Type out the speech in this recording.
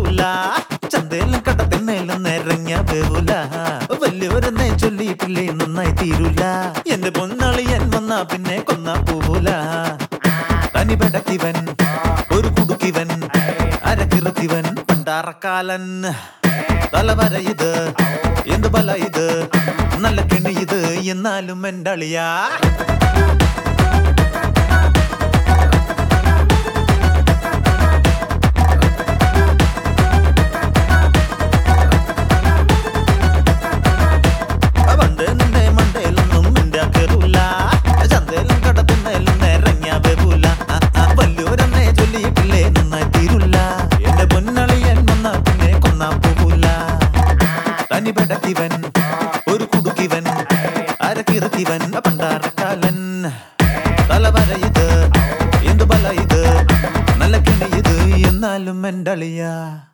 പോവൂല ചന്തയിലും കടത്തിന്നേലും നിറഞ്ഞ വേവൂല വലിയവരെന്നെ ചൊല്ലിയിട്ടില്ലേ നന്നായി തീരൂല എന്റെ പൊന്നാളിയൻ വന്നാ പിന്നെ കൊന്നാ പോവൂല തനി പെടക്കിവൻ ഒരു കുടുക്കിവൻ അരക്കിറുക്കിവൻ പണ്ടാറക്കാലൻ തലവര ഇത് എന്ത് ബല ഇത് നല്ല കെണി ഇത് എന്നാലും എൻ്റെ അളിയാ പണ്ട് നിന്റെ മണ്ടയിലൊന്നും മിണ്ടാ കേറൂല ചന്തയിലും കടത്തുന്നതിലും നിറഞ്ഞ വെറൂല വല്യോരെന്നെ ചൊല്ലിയിട്ടില്ലേ നന്നായി തീരൂല എന്റെ പൊന്നളിയൻ വന്നാ പിന്നെ കൊന്നാ പോകൂല തനി പെടക്കിവൻ ഒരു കുടുക്കിവൻ അരക്കിറക്കിവൻ പണ്ടാറക്കാലൻ തലവര ഇത് എന്തു ബല ഇത് നല്ല കിണി ഇത് എന്നാലും എൻ്റെ അളിയാ